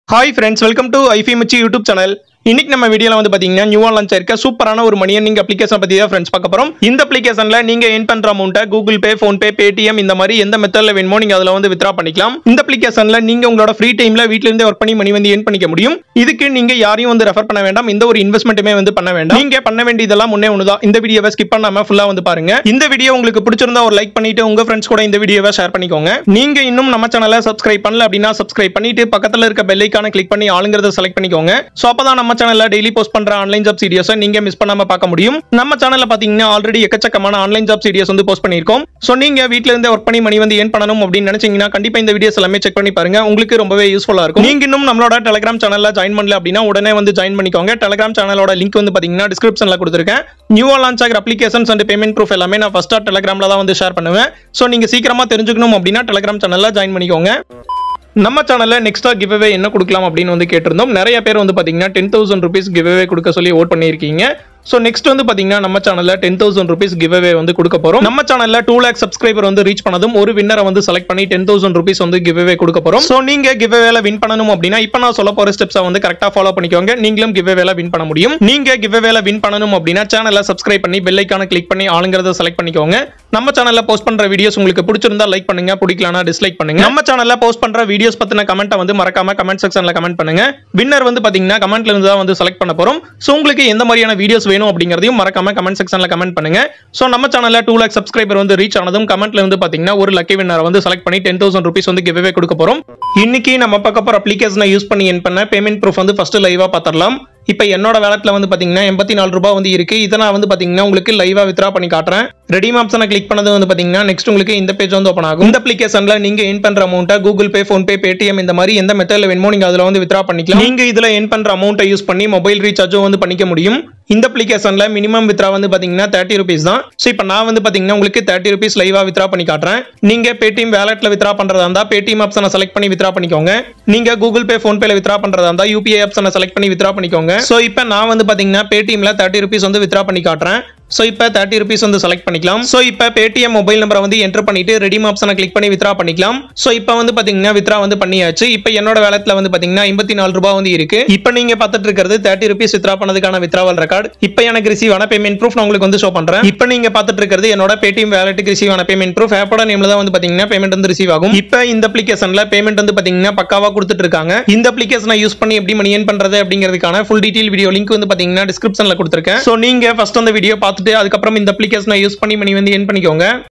hi friends welcome to ஐஃபி மிச்சி YouTube channel இன்னைக்கு நம்ம வீடியோல வந்து பாத்தீங்கன்னா நியூவா லான்ச் ஆயிருக்க சூப்பரான ஒரு மணி earning அப்ளிகேஷன் பத்தி தான் ஃப்ரெண்ட்ஸ் பார்க்க போறோம் இந்த அப்ளிகேஷன்ல நீங்க ஏன் பண்ற அமௌண்ட்டை Google Pay PhonePe Paytm இந்த மாதிரி எந்த மெத்தட்ல வேணுமோ நீங்க அதுல வந்து வித்ரா பண்ணிக்கலாம் இந்த அப்ளிகேஷன்ல நீங்க உங்களோட ஃப்ரீ டைம்ல வீட்ல இருந்தே ஒர்க் பண்ணி மணி வந்து ஏன் பண்ணிக்க முடியும் இதுக்கு நீங்க யாரையும் வந்து ரெஃபர் பண்ண வேண்டாம் இந்த ஒரு இன்வெஸ்ட்மெண்ட்டுமே வந்து பண்ண வேண்டாம் நீங்க பண்ண வேண்டியதெல்லாம் முன்னே ஒண்ணுதான் இந்த வீடியோவை ஸ்கிப் பண்ணாம ஃபுல்லா வந்து பாருங்க இந்த வீடியோ உங்களுக்கு பிடிச்சிருந்தா ஒரு லைக் பண்ணிட்டு உங்க ஃப்ரெண்ட்ஸ் கூட இந்த வீடியோவை ஷேர் பண்ணிக்கோங்க நீங்க இன்னும் நம்ம சேனலை சப்ஸ்கிரைப் பண்ணல அப்படின்னா சப்ஸ்கிரைப் பண்ணிட்டு பக்கத்துல இருக்க பெல் ஐக்கான கிளிக் பண்ணி ஆளுங்கிறத செலக்ட் பண்ணிக்கோங்க சோ அப்பதான் நம்ம சேனல்ல டெய்லி போஸ்ட் பண்ற ஆன்லைன் ஜாப் சீரியஸை நீங்க மிஸ் பண்ணாம பார்க்க முடியும் நம்ம சேனல்ல பாத்தீங்கன்னா ஆல்ரெடி எக்கச்சக்கமான ஆன்லைன் ஜாப் சீரியஸ் வந்து போஸ்ட் பண்ணிருக்கோம் சோ நீங்க வீட்ல இருந்தே ஒர்க் பண்ணி மணி வந்து ஏன் பண்ணணும் அப்படின்னு நினைச்சீங்கன்னா கண்டிப்பா இந்த வீடியோஸ் எல்லாமே செக் பண்ணி பாருங்க உங்களுக்கு ரொம்பவே யூஸ்ஃபுல்லா இருக்கும் நீங்க இன்னும் நம்மளோட டெலிகிராம் சேனல்ல ஜாயின் பண்ணல அப்படின்னா உடனே வந்து ஜாயின் பண்ணிக்கோங்க டெலிகிராம் சேனலோட லிங்க் வந்து பாத்தீங்கன்னா டிஸ்கிரிப்ஷன்ல கொடுத்துருக்கேன் நியூவா லான்ச் ஆகிற அப்ளிகேஷன்ஸ் அண்ட் பேமெண்ட் ப்ரூஃப் எல்லாமே நான் ஃபர்ஸ்டா டெலிகிராம்ல தான் வந்து ஷேர் பண்ணுவேன் சோ நீங்க சீக்கிரமா தெரிஞ்சுக்கணும் அப்படின்னா டெலிகிராம் சேனல்ல ஜாயின் பண்ணிக்கோங்க நம்ம சேனல்ல நெக்ஸ்டா கிவ்அவே என்ன கொடுக்கலாம் அப்படின்னு வந்து கேட்டிருந்தோம் நிறைய பேர் வந்து பாத்தீங்கன்னா டென் தௌசண்ட் ருபீஸ் கிவ்அவே கொடுக்க சொல்லி ஓட் பண்ணியிருக்கீங்க ஸோ நெக்ஸ்ட் வந்து பாத்தீங்கன்னா நம்ம சேனல்ல டென் தௌசண்ட் ருபீஸ் கிவ்அவே வந்து கொடுக்க போறோம் நம்ம சேனல்ல டூ லேக் சப்ஸ்கிரைபர் வந்து ரீச் பண்ணதும் ஒரு வின்னரை வந்து செலக்ட் பண்ணி டென் தௌசண்ட் ருபீஸ் வந்து கிவ்அவே கொடுக்க போறோம் ஸோ நீங்க கிவ்அவேல வின் பண்ணணும் அப்படின்னா இப்போ நான் சொல்ல போற ஸ்டெப்ஸை வந்து கரெக்டா ஃபாலோ பண்ணிக்கோங்க நீங்களும் கிவ்அவேல வின் பண்ண முடியும் நீங்க கிவ்அவேல வின் பண்ணணும் அப்படின்னா சேனலை சப்ஸ்கிரைப் பண்ணி பெல் ஐக்கான கிளிக் பண்ணி ஆளுங்கிறத செலக்ட் பண்ணிக்கோங்க நம்ம சேனல்ல போஸ்ட் பண்ற வீடியோஸ் உங்களுக்கு பிடிச்சிருந்தா லைக் பண்ணுங்க பிடிக்கலனா டிஸ்லைக் பண்ணுங்க நம்ம சேனல்ல போஸ்ட் பண்ற வீடியோஸ் பத்தின கமெண்ட்டை வந்து மறக்காம கமெண்ட் செக்ஷன்ல கமெண்ட் பண்ணுங்க வின்னர் வந்து பாத்தீங்கன்னா கமெண்ட்ல இருந்து தான் வந்து செலக்ட் பண்ண போறோம் சோ உங்களுக்கு எந்த மாதிரியான வீடியோஸ் வேணும் அப்படிங்கறதையும் மறக்காம கமெண்ட் செக்ஷன்ல கமெண்ட் பண்ணுங்க சோ நம்ம சேனல்ல டூ லேக் சப்ஸ்கிரைபர் வந்து ரீச் ஆனதும் கமெண்ட்ல இருந்து பாத்தீங்கன்னா ஒரு லக்கி வின்னர் வந்து செலக்ட் பண்ணி டென் தௌசண்ட் ருபீஸ் வந்து கிவ்வே கொடுக்க போறோம் இன்னைக்கு நம்ம பார்க்க போற அப்ளிகேஷனை யூஸ் பண்ணி என் பண்ண பேமெண்ட் ப்ரூஃப் வந்து ஃபர்ஸ்ட் லைவா பாத்திரலாம் இப்போ என்னோட வேலட்ல வந்து பாத்தீங்கன்னா எண்பத்தி நாலு ரூபாய் வந்து இருக்கு இதை நான் வந்து பாத்தீங்கன்னா உங்களுக்கு லைவா வித்ரா பண்ணி காட்டுறேன் ரெடீம் ஆப்ஷனை கிளிக் பண்ணது வந்து பாத்தீங்கன்னா நெக்ஸ்ட் உங்களுக்கு இந்த பேஜ் வந்து ஓப்பன் ஆகும் இந்த அப்ளிகேஷன்ல நீங்க என் பண்ற அமௌண்ட்டை Google Pay PhonePe Paytm இந்த மாதிரி எந்த மெத்தட்ல வேணுமோ நீங்க அதுல வந்து வித்ரா பண்ணிக்கலாம் நீங்க இதுல என் பண்ற அமௌண்ட்டை யூஸ் பண்ணி மொபைல் ரீசார்ஜும் வந்து பண்ணிக்க முடியும் இந்த அப்ளிகேஷன்ல மினிமம் வித்ரா வந்து பாத்தீங்கன்னா தேர்ட்டி ருபீஸ் தான் ஸோ இப்போ நான் வந்து பாத்தீங்கன்னா உங்களுக்கு தேர்ட்டி ருபீஸ் லைவா வித்ரா பண்ணி காட்டுறேன் நீங்க பேடிஎம் வேலட்ல வித்ரா பண்றதா இருந்தா பேடிஎம் ஆப்ஷனை செலக்ட் பண்ணி வித்ரா பண்ணிக்கோங்க நீங்க கூகுள் பே ஃபோன் பேல வித்ரா பண்றதா இருந்தா யூபிஐ ஆப்ஷனை செலக்ட் பண்ணி வித்ரா பண்ணிக்கோங்க ஸோ இப்போ நான் வந்து பாத்தீங்கன்னா பேடிஎம்ல தேர்ட்டி ருபீஸ் வந்து வித்ரா பண்ணி காட்டுறேன் ஸோ இப்போ தேர்ட்டி ருபீஸ் வந்து செலக்ட் பண்ணிக்கலாம் ஸோ இப்போ பேடிஎம் மொபைல் நம்பரை வந்து என்டர் பண்ணிட்டு ரெடிம் ஆப்ஷனை கிளிக் பண்ணி வித்ரா பண்ணிக்கலாம் ஸோ இப்போ வந்து பாத்தீங்கன்னா வித்ரா வந்து பண்ணியாச்சு இப்போ என்னோட வேலட்ல வந்து பாத்தீங்கன்னா ஐம்பத்தி நாலு ரூபாய் வந்து இருக்கு இப்போ நீங்க பார்த்துட்டு இருக்கிறது தேர்ட்டி ருபீஸ் வித்ரா பண்ணதுக்கான வித்ராவல் ரெக்கார்ட் இப்போ எனக்கு ரிசீவ் ஆன பேமெண்ட் ப்ரூஃப் நான் உங்களுக்கு வந்து ஷோ பண்றேன் இப்போ நீங்க பார்த்துட்டு இருக்கிறது என்னோட பேடிஎம் வேலட்டுக்கு ரிசீவ் ஆன பேமெண்ட் ப்ரூஃப் ஆப்போட நேம்ல தான் வந்து பாத்தீங்கன்னா பேமெண்ட் வந்து ரிசீவ் ஆகும் இப்போ இந்த அப்ளிகேஷன்ல பேமெண்ட் வந்து பாத்தீங்கன்னா பக்காவா கொடுத்துட்டு இருக்காங்க இந்த அப்ளிகேஷனை யூஸ் பண்ணி எப்படி மணி ஏன் பண்றது அப்படிங்கிறதுக்கான ஃபுல் டீடைல் வீடியோ லிங்க் வந்து பாத்தீங்கன்னா டிஸ்கிரிப்ஷன்ல கொடுத்துருக்கேன் ஸோ நீங்க ஃபர்ஸ்ட் அந்த வீடியோ பார்த்துட்டு அதுக்கப்புறம் இந்த அப்ளிகேஷனை யூஸ் பண்ணி மணி வந்து ஏன் பண்ணிக்கோங்க